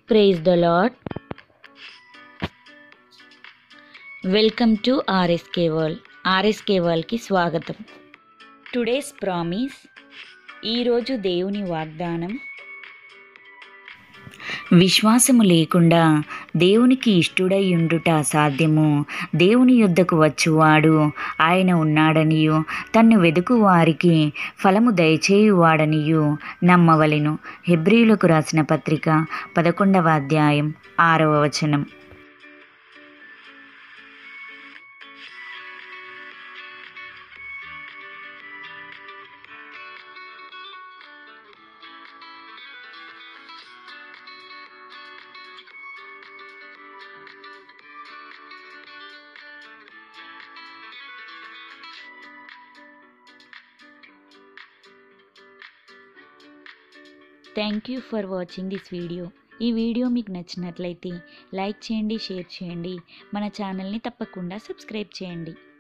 praise the lord welcome to RSK world RSK వరల్డ్కి స్వాగతం today's promise ఈరోజు దేవుని వాగ్దానం విశ్వాసము లేకుండా దేవునికి ఇష్టుడై ఉండుట అసాధ్యము దేవుని యొద్దకు వచ్చువాడు ఆయన ఉన్నాడనియు తన్ను వెదుకు వారికి ఫలము దయచేయువాడనియు నమ్మవలెను హెబ్రియులకు రాసిన పత్రిక పదకొండవ అధ్యాయం ఆరవ వచనం thank you for watching this video ఈ వీడియో మీకు నచ్చినట్లయితే లైక్ చేయండి షేర్ చేయండి మన ఛానల్ని తప్పకుండా సబ్స్క్రైబ్ చేయండి